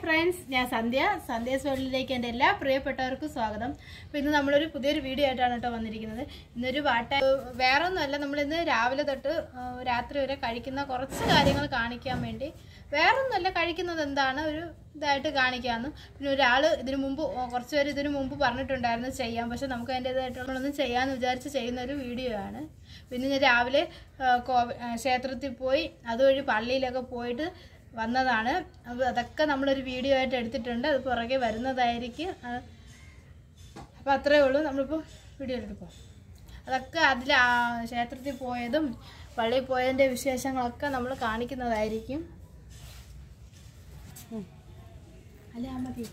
Friends ഞാൻ സന്ധ്യ സന്ധ്യ സോളിലേക്ക് എൻ്റെ എല്ലാ പ്രിയപ്പെട്ടവർക്കും സ്വാഗതം അപ്പോൾ ഇന്ന് നമ്മളൊരു പുതിയൊരു വീഡിയോ ആയിട്ടാണ് കേട്ടോ വന്നിരിക്കുന്നത് ഇന്നൊരു വാട്ട വേറെ ഒന്നുമല്ല നമ്മളിന്ന് രാവിലെ തൊട്ട് ആ, രാത്രി വരെ കഴിക്കുന്ന കുറച്ച് കാര്യങ്ങൾ കാണിക്കാൻ വേണ്ടി വേറെ ഒന്നുമല്ല കഴിക്കുന്നത് എന്താണ് ഒരു ഇതായിട്ട് കാണിക്കാമെന്ന് പിന്നെ ഒരാൾ ഇതിനു മുമ്പ് ഓ, കുറച്ച് പേര് ഇതിനു മുമ്പ് പറഞ്ഞിട്ടുണ്ടായിരുന്നു ചെയ്യാം പക്ഷെ നമുക്ക് അതിൻ്റേതായിട്ടുള്ളതൊന്നും ചെയ്യാമെന്ന് വിചാരിച്ച് ചെയ്യുന്ന ഒരു വീഡിയോ ആണ് പിന്നെ ഞാൻ രാവിലെ ആ, കോ- ആ, ക്ഷേത്രത്തിൽ പോയി അതുവഴി പള്ളിയിലൊക്കെ പോയിട്ട് വന്നതാണ് അപ്പോൾ അതൊക്കെ നമ്മളൊരു വീഡിയോ ആയിട്ട് എടുത്തിട്ടുണ്ട് അത് പുറകെ വരുന്നതായിരിക്കും അപ്പോൾ അത്രയേ ഉള്ളൂ നമ്മളിപ്പോൾ വീഡിയോയിലേക്ക് പോകാം അതൊക്കെ അതിൽ ക്ഷേത്രത്തിൽ പോയതും പള്ളിയിൽ പോയതിൻ്റെ വിശേഷങ്ങളൊക്കെ നമ്മൾ കാണിക്കുന്നതായിരിക്കും ഉം. അല്ല ആ മതി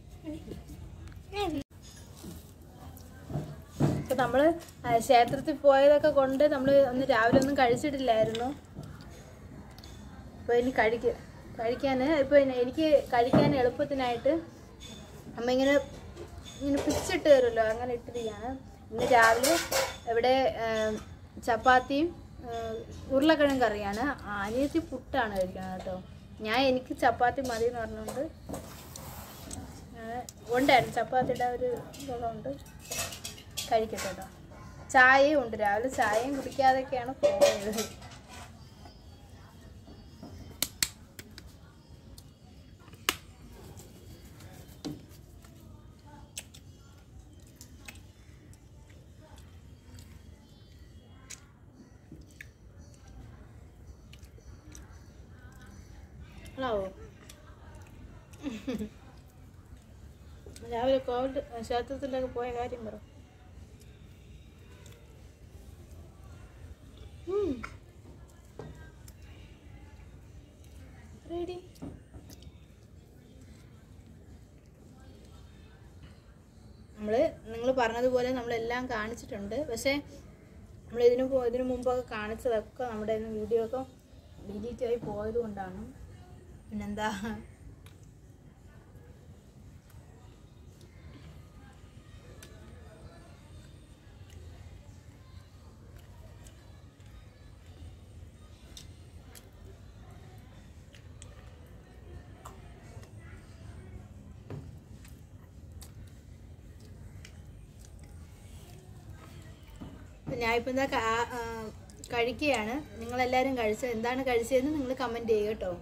ഇപ്പം നമ്മൾ ക്ഷേത്രത്തിൽ പോയതൊക്കെ കൊണ്ട് നമ്മൾ അന്ന് രാവിലെ ഒന്നും കഴിച്ചിട്ടില്ലായിരുന്നു അപ്പോൾ ഇനി കഴിക്ക കഴിക്കാൻ ഇപ്പോൾ എനിക്ക് കഴിക്കാൻ എളുപ്പത്തിനായിട്ട് അമ്മ ഇങ്ങനെ ഇങ്ങനെ പിച്ചിട്ട് തരുമല്ലോ അങ്ങനെ ഇട്ടിരിക്കുകയാണ് ഇന്ന് രാവിലെ ഇവിടെ ആ, ചപ്പാത്തിയും ആ, ഉരുളക്കിഴങ്ങ് കറിയാണ് അനിയത്തി പുട്ടാണ് കഴിക്കുന്നത് കേട്ടോ ഞാൻ എനിക്ക് ചപ്പാത്തി മതി എന്ന് പറഞ്ഞുകൊണ്ട് ഞാൻ ഉണ്ടായിരുന്നു ചപ്പാത്തിയുടെ ഒരു ഇതുള്ളതുകൊണ്ട് കഴിക്കട്ടെ കേട്ടോ ചായയും ഉണ്ട് രാവിലെ ചായയും കുടിക്കാതൊക്കെയാണ് പോയത് ആവോ രാവിലെ കോവിഡ് ക്ഷേത്രത്തിലൊക്കെ പോയ കാര്യം പറ റെഡി നമ്മൾ നിങ്ങൾ പറഞ്ഞതുപോലെ നമ്മളെല്ലാം കാണിച്ചിട്ടുണ്ട് പക്ഷേ നമ്മൾ ഇതിനു പോ ഇതിനു മുമ്പൊക്കെ കാണിച്ചതൊക്കെ നമ്മുടെ വീഡിയോ ഒക്കെ ഡിലീറ്റ് ആയി പോയത് കൊണ്ടാണ് പിന്നെന്താ ഞാനിപ്പോൾ എന്താ കാ- ആ, കഴിക്കുകയാണ് നിങ്ങളെല്ലാവരും കഴിച്ചത് എന്താണ് കഴിച്ചതെന്ന് നിങ്ങൾ കമൻറ്റ് ചെയ്യുക കേട്ടോ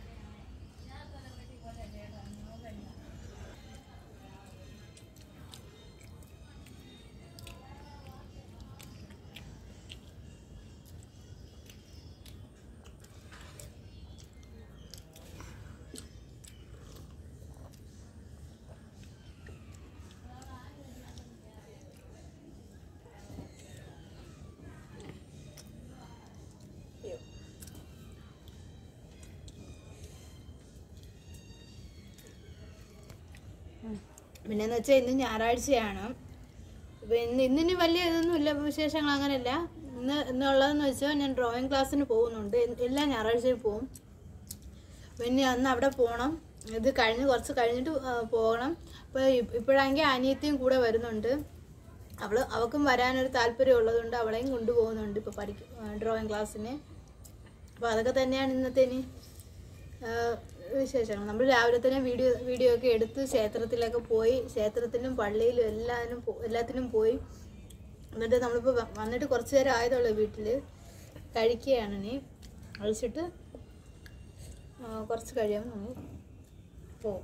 പിന്നെന്ന് വെച്ചാൽ ഇന്ന് ഞായറാഴ്ചയാണ് അപ്പോൾ ഇന്ന് ഇന്നിന് വലിയ ഇതൊന്നും ഇല്ല വിശേഷങ്ങൾ അങ്ങനെയല്ല ഇന്ന് ഇന്നുള്ളതെന്ന് വെച്ചാൽ ഞാൻ ഡ്രോയിങ് ക്ലാസ്സിന് പോകുന്നുണ്ട് എ- എല്ലാ ഞായറാഴ്ചയും പോകും പിന്നെ അന്ന് അവിടെ പോകണം ഇത് കഴിഞ്ഞ് കുറച്ച് കഴിഞ്ഞിട്ട് ആ, പോകണം അപ്പോൾ ഇപ്പോഴാണെങ്കിൽ അനിയത്തിയും കൂടെ വരുന്നുണ്ട് അവൾ അവൾക്കും വരാനൊരു താല്പര്യം ഉള്ളതുകൊണ്ട് അവളെയും കൊണ്ടുപോകുന്നുണ്ട് ഇപ്പോൾ പഠിക്കും ഡ്രോയിങ് ക്ലാസ്സിന് അപ്പോൾ അതൊക്കെ തന്നെയാണ് ഇന്നത്തെ ഇനി ആഹ് വിശേഷങ്ങൾ നമ്മൾ രാവിലെ തന്നെ വീഡിയോ വീഡിയോ ഒക്കെ എടുത്ത് ക്ഷേത്രത്തിലൊക്കെ പോയി ക്ഷേത്രത്തിലും പള്ളിയിലും എല്ലാത്തിനും പോ- എല്ലാത്തിനും പോയി എന്നിട്ട് നമ്മളിപ്പോൾ വ- വന്നിട്ട് കുറച്ച് നേരം ആയതുള്ളൂ വീട്ടിൽ കഴിക്കുകയാണ് ഇനി കഴിച്ചിട്ട് ആ, കുറച്ച് കഴിയുമ്പോൾ നമ്മൾ പോകും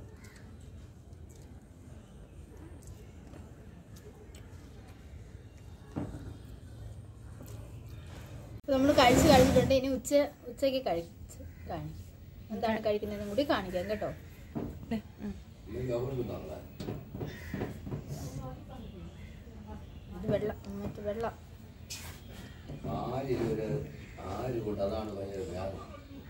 നമ്മൾ കഴിച്ച് കഴിഞ്ഞിട്ടുണ്ട് ഇനി ഉച്ച ഉച്ചയ്ക്ക് കഴിച്ച് കാണിക്കും എന്താണ് കഴിക്കുന്നതെന്നും കൂടി കാണിക്കാം കേട്ടോ ഇത് വെള്ളം മറ്റു വെള്ളം ആര് ഇവര് ആര് കൊണ്ട് അതാണ് ഭയങ്കര വ്യാധി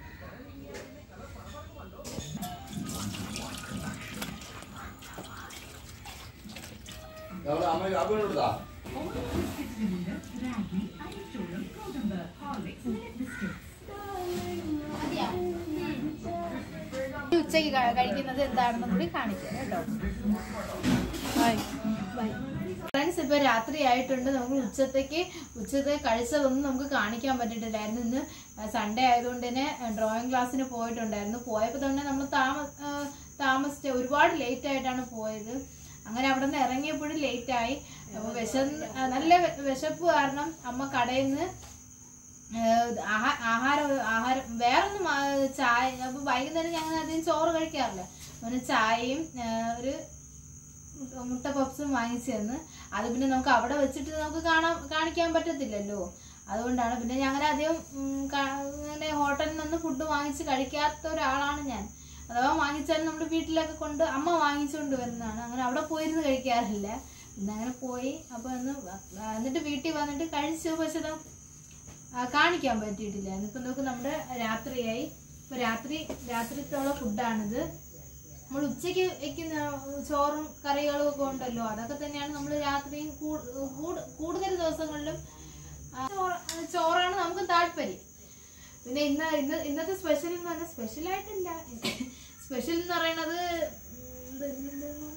അവിടെ അമ്മ അമ്മയോട് കൊടുത്താ ഈ ഉച്ചയ്ക്ക് ക- കഴിക്കുന്നത് എന്താണെന്നും കൂടി കാണിക്കാം കേട്ടോ ബൈ ഫ്രണ്ട്സ് ഗൈസ് ഇപ്പൊ രാത്രി ആയിട്ടുണ്ട് നമുക്ക് ഉച്ചത്തേക്ക് ഉച്ചത്തെ കഴിച്ചതൊന്നും നമുക്ക് കാണിക്കാൻ പറ്റിയിട്ടില്ലായിരുന്നു ഇന്ന് സൺഡേ ആയതുകൊണ്ട് തന്നെ ഡ്രോയിങ് ക്ലാസ്സിന് പോയിട്ടുണ്ടായിരുന്നു പോയപ്പോൾ തന്നെ നമ്മൾ താമ ആ, താമസിച്ച ഒരുപാട് ലേറ്റ് ആയിട്ടാണ് പോയത് അങ്ങനെ അവിടെ നിന്ന് ഇറങ്ങിയപ്പോഴും ലേറ്റ് ആയി അപ്പൊ വിശ നല്ല വെ- വിശപ്പ് കാരണം അമ്മ കടയിൽ നിന്ന് ഏഹ് ആഹാ- ആഹാരം ആഹാരം വേറൊന്നും ആ, ചായ അപ്പൊ വൈകുന്നേരം ഞങ്ങൾ അധികം ചോറ് കഴിക്കാറില്ല അങ്ങനെ ചായയും ഏഹ് ഒരു മുട്ട- മുട്ട പപ്സും വാങ്ങിച്ചു തന്ന് അത് പിന്നെ നമുക്ക് അവിടെ വെച്ചിട്ട് നമുക്ക് കാണാൻ കാണിക്കാൻ പറ്റത്തില്ലല്ലോ അതുകൊണ്ടാണ് പിന്നെ ഞങ്ങൾ അധികം ഉം, കാ- ഇങ്ങനെ ഹോട്ടലിൽ നിന്ന് ഫുഡ് വാങ്ങിച്ച് കഴിക്കാത്ത ഒരാളാണ് ഞാൻ അഥവാ വാങ്ങിച്ചാലും നമ്മുടെ വീട്ടിലൊക്കെ കൊണ്ട് അമ്മ വാങ്ങിച്ചുകൊണ്ട് വരുന്നതാണ് അങ്ങനെ അവിടെ പോയിരുന്ന് കഴിക്കാറില്ല പിന്നെ അങ്ങനെ പോയി അപ്പോൾ ഒന്ന് വ- എന്നിട്ട് വീട്ടിൽ വന്നിട്ട് കഴിച്ചു പക്ഷെ അത് ആ, കാണിക്കാൻ പറ്റിയിട്ടില്ല ഇപ്പം നോക്ക് നമ്മുടെ രാത്രിയായി ഇപ്പൊ രാത്രി രാത്രിക്കുള്ള ഫുഡാണിത് നമ്മൾ ഉച്ചയ്ക്ക് വെക്കുന്ന ചോറും കറികളും ഒക്കെ ഉണ്ടല്ലോ അതൊക്കെ തന്നെയാണ് നമ്മൾ രാത്രിയും കൂ- കൂട്- കൂടുതൽ ദിവസങ്ങളിലും ആ, ചോറ്- ചോറാണ് നമുക്ക് താല്പര്യം പിന്നെ ഇന്ന് ഇന്ന് ഇന്നത്തെ സ്പെഷ്യൽ എന്ന് പറഞ്ഞാൽ സ്പെഷ്യൽ ആയിട്ടില്ല സ്പെഷ്യൽ എന്ന് പറയുന്നത് ഉം, ഇത് എന്താണ്?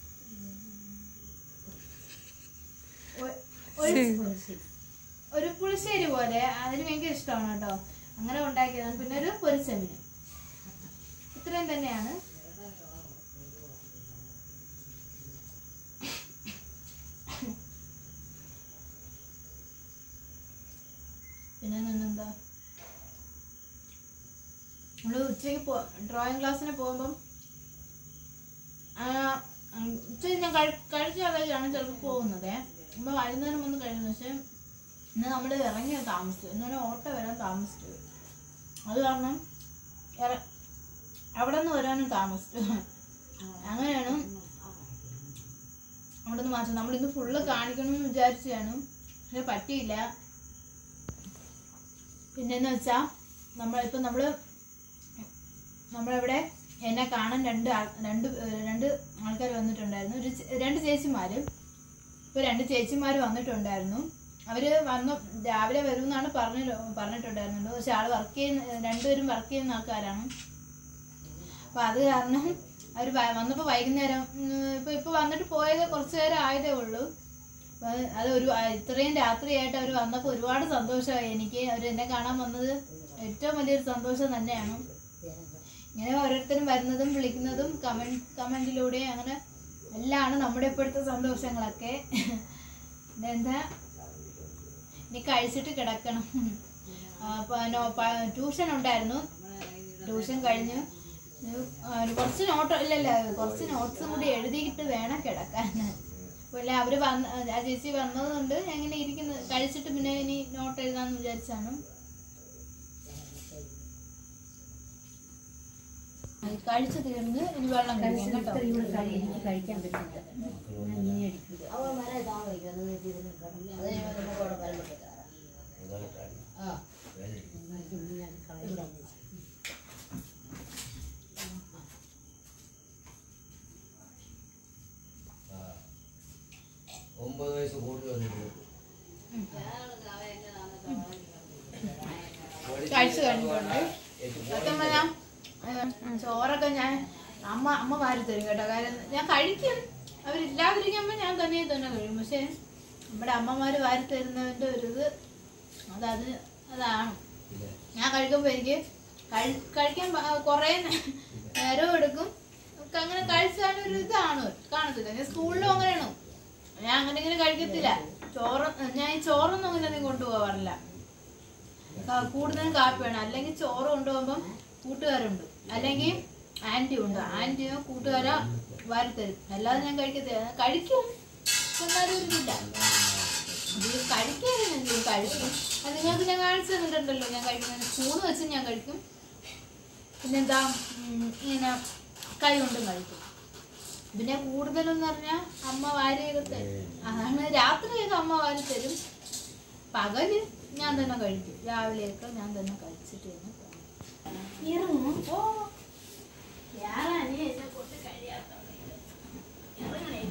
ഒ- ഒരു ഒരു പുളിശ്ശേരി പോലെ അതിന് ഭയങ്കര ഇഷ്ടമാണ് കേട്ടോ അങ്ങനെ ഉണ്ടാക്കിയതാണ് പിന്നെ ഒരു പൊരിച്ചമീൻ ഇത്രയും തന്നെയാണ് പിന്നെ എന്താ നമ്മള് ഉച്ചയ്ക്ക് പോ ഡ്രോയിങ് ക്ലാസ്സിന് പോകുമ്പം ആ, ഉം, ഉച്ചയ്ക്ക് ഞാൻ കഴി- കഴിച്ച കഴിച്ചാണ് ചിലപ്പോൾ പോകുന്നത് നമ്മൾ വൈകുന്നേരം വന്ന് കഴിയുന്നത് പക്ഷെ ഇന്ന് നമ്മൾ ഇറങ്ങിയ താമസിച്ചു ഇന്നലെ ഓട്ടോ വരാൻ താമസിച്ചു അത് കാരണം ഇറ- അവിടെ നിന്ന് വരാനും താമസിച്ചു അങ്ങനെയാണ് അവിടെ നിന്ന് മാറ്റം നമ്മളിന്ന് ഫുള്ള് കാണിക്കണമെന്ന് വിചാരിച്ചാണ് പക്ഷെ പറ്റിയില്ല പിന്നെന്ന് വെച്ചാ നമ്മളിപ്പം നമ്മള് നമ്മളിവിടെ എന്നെ കാണാൻ രണ്ട് ആൾ രണ്ട് ഏഹ് രണ്ട് ആൾക്കാർ വന്നിട്ടുണ്ടായിരുന്നു ഒരു ചേ- രണ്ട് ചേച്ചിമാര് ഇപ്പൊ രണ്ട് ചേച്ചിമാര് വന്നിട്ടുണ്ടായിരുന്നു അവര് വന്നു രാവിലെ വരുമെന്നാണ് പറഞ്ഞു പറഞ്ഞിട്ടുണ്ടായിരുന്നത് പക്ഷെ ആള് വർക്ക് ചെയ്യുന്ന രണ്ടുപേരും വർക്ക് ചെയ്യുന്ന ആൾക്കാരാണ് അപ്പൊ അത് കാരണം അവര് വ- വന്നപ്പോ വൈകുന്നേരം ഉം, ഇപ്പൊ ഇപ്പൊ വന്നിട്ട് പോയത് കുറച്ചു നേരം ആയതേ ഉള്ളൂ അപ്പൊ അത് ഒരു ആ, ഇത്രയും രാത്രിയായിട്ട് അവർ വന്നപ്പോൾ ഒരുപാട് സന്തോഷമായി എനിക്ക് അവർ എന്നെ കാണാൻ വന്നത് ഏറ്റവും വലിയൊരു സന്തോഷം തന്നെയാണ് ഇങ്ങനെ ഓരോരുത്തരും വരുന്നതും വിളിക്കുന്നതും കമന്റ് കമന്റിലൂടെ അങ്ങനെ എല്ലാമാണ് നമ്മുടെ ഇപ്പോഴത്തെ സന്തോഷങ്ങളൊക്കെ പിന്നെ എന്താ ഇനി കഴിച്ചിട്ട് കിടക്കണം ട്യൂഷൻ ഉണ്ടായിരുന്നു ട്യൂഷൻ കഴിഞ്ഞ് ഒരു, ആ, ഒരു കുറച്ച് നോട്ട് ഇല്ലല്ല കുറച്ച് നോട്ട്സും കൂടി എഴുതിയിട്ട് വേണം കിടക്കാൻ അല്ല അവര് വന്ന ആ ചേച്ചി വന്നതുകൊണ്ട് ഞാൻ ഇങ്ങനെ ഇരിക്കുന്നു കഴിച്ചിട്ട് പിന്നെ ഇനി നോട്ട് എഴുതാന്ന് വിചാരിച്ചാണ് അത് കഴിച്ചു തീർന്ന് ഇനി വെള്ളം കുടിക്കാം കേട്ടോ കഴിക്കാൻ പറ്റില്ല ഞാൻ ഇങ്ങനെ അടിക്കില്ല ഒമ്പത് വയസ്സ് കൂടുതൽ വന്നിട്ടുണ്ട് കഴിച്ചു കഴിഞ്ഞിട്ടുണ്ട് സത്യം പറഞ്ഞാ ഉം, ചോറൊക്കെ ഞാൻ അമ്മ അമ്മ വാരി തരും കേട്ടോ കാര്യം ഞാൻ കഴിക്കും അവരില്ലാതിരിക്കുമ്പോ ഞാൻ തന്നെ തന്നെ കഴിയും പക്ഷെ നമ്മുടെ അമ്മമാര് വാരി തരുന്നതിന്റെ ഒരു ഇത് അതത് അതാണ് ഞാൻ കഴിക്കുമ്പോ എനിക്ക് കഴി- കഴിക്കാൻ പ- കുറേ നേരവും എടുക്കും ഒക്കെ അങ്ങനെ കഴിച്ചാലും ഒരു ഇതാണ് കാണത്തില്ല ഞാൻ സ്കൂളിലും അങ്ങനെയാണ് ഞാൻ അങ്ങനെ ഇങ്ങനെ കഴിക്കത്തില്ല ചോറ് ഞാൻ ഈ ചോറൊന്നും അങ്ങനെ ഒന്നും കൊണ്ടുപോകാറില്ല ക- കൂടുതലും കാപ്പിയാണ് അല്ലെങ്കിൽ ചോറ് കൊണ്ടുപോകുമ്പം കൂട്ടുകാരുണ്ട് അല്ലെങ്കിൽ ആന്റി ഉണ്ട് ആന്റിയോ കൂട്ടുകാരോ വാരിത്തരും അല്ലാതെ ഞാൻ കഴിക്കത്തില്ല കഴിക്കും എന്നാലും ഒരു ഇതില്ല ഇത് കഴിക്കാതെ ഞാൻ ചെയ്യും കഴിക്കും അത് നിങ്ങൾക്ക് ഞാൻ കാണിച്ചു തന്നിട്ടുണ്ടല്ലോ ഞാൻ കഴിക്കുന്നത് സ്പൂൺ വെച്ച് ഞാൻ കഴിക്കും പിന്നെന്താ ഉം, ഇങ്ങനെ കൈ കൊണ്ടും കഴിക്കും പിന്നെ കൂടുതലെന്ന് പറഞ്ഞാൽ അമ്മ വാരിയൊക്കെ തരും അതാണ് രാത്രിയൊക്കെ അമ്മ വാരി തരും പകല് ഞാൻ തന്നെ കഴിക്കും രാവിലെയൊക്കെ ഞാൻ തന്നെ കഴിച്ചിട്ട് തന്നെ പോകും ഇറങ്ങും ഓ ഞാനാണ് എന്നെ കൊണ്ട് കഴിയാത്തവളെ. ഇറങ്ങണേ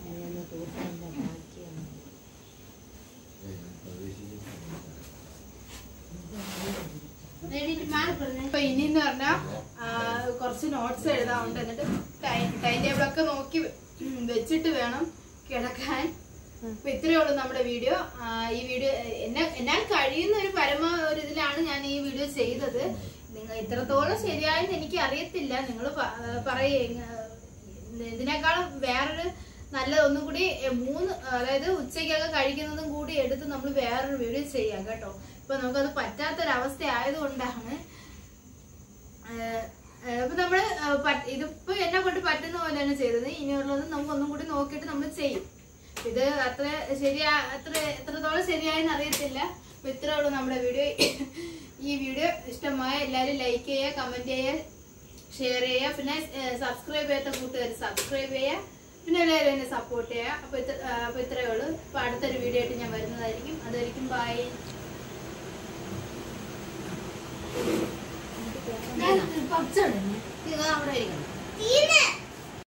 ഇപ്പൊ ഇനിന്ന് പറഞ്ഞാ ആ, കുറച്ച് നോട്ട്സ് എഴുതാറുണ്ട് എന്നിട്ട് ടൈം ടൈം ടേബിളൊക്കെ നോക്കി ഉം, വെച്ചിട്ട് വേണം കിടക്കാൻ അപ്പൊ ഇത്രയേ ഉള്ളൂ നമ്മുടെ വീഡിയോ ആ, ഈ വീഡിയോ എന്നെ എന്നാൽ കഴിയുന്ന ഒരു പരമ ഒരു ഇതിലാണ് ഞാൻ ഈ വീഡിയോ ചെയ്തത് നിങ്ങൾ ഇത്രത്തോളം ശരിയായെന്ന് എനിക്ക് അറിയത്തില്ല നിങ്ങൾ പറയേ ഇതിനേക്കാളും വേറൊരു നല്ല ഒന്നും കൂടി എ, മൂന്ന് അതായത് ഉച്ചയ്ക്കൊക്കെ കഴിക്കുന്നതും കൂടി എടുത്ത് നമ്മൾ വേറൊരു വീഡിയോ ചെയ്യാം കേട്ടോ ഇപ്പൊ നമുക്കത് പറ്റാത്തൊരവസ്ഥ ആയതുകൊണ്ടാണ് ഏഹ് ഏഹ് അപ്പൊ നമ്മള് ഏഹ് പറ്റ്- ഇതിപ്പോ എന്നെ കൊണ്ട് പറ്റുന്ന പോലെയാണ് ചെയ്തത് ഇനിയുള്ളത് നമുക്ക് ഒന്നും കൂടി നോക്കിയിട്ട് നമ്മൾ ചെയ്യും ഇത് അത്ര ശരിയാ അത്ര എത്രത്തോളം ശരിയായെന്ന് അറിയത്തില്ല അപ്പൊ ഇത്രേ ഉള്ളൂ നമ്മുടെ വീഡിയോ ഈ വീഡിയോ ഇഷ്ടമായ എല്ലാവരും ലൈക്ക് ചെയ്യുക കമന്റ് ചെയ്യുക ഷെയർ ചെയ്യുക പിന്നെ സബ്സ്ക്രൈബ് ചെയ്യാത്ത കൂട്ടുകാർ സബ്സ്ക്രൈബ് ചെയ്യുക പിന്നെ എല്ലാവരും എന്നെ സപ്പോർട്ട് ചെയ്യുക അപ്പൊ ഇത്ര ഏഹ് അപ്പൊ ഇത്രയേ ഉള്ളൂ അപ്പൊ അടുത്തൊരു വീഡിയോ ആയിട്ട് ഞാൻ വരുന്നതായിരിക്കും അതായിരിക്കും ബൈ കുറച്ചുണ്ട് നിങ്ങൾ അവിടെ ഇരിക്കണം തീർന്ന്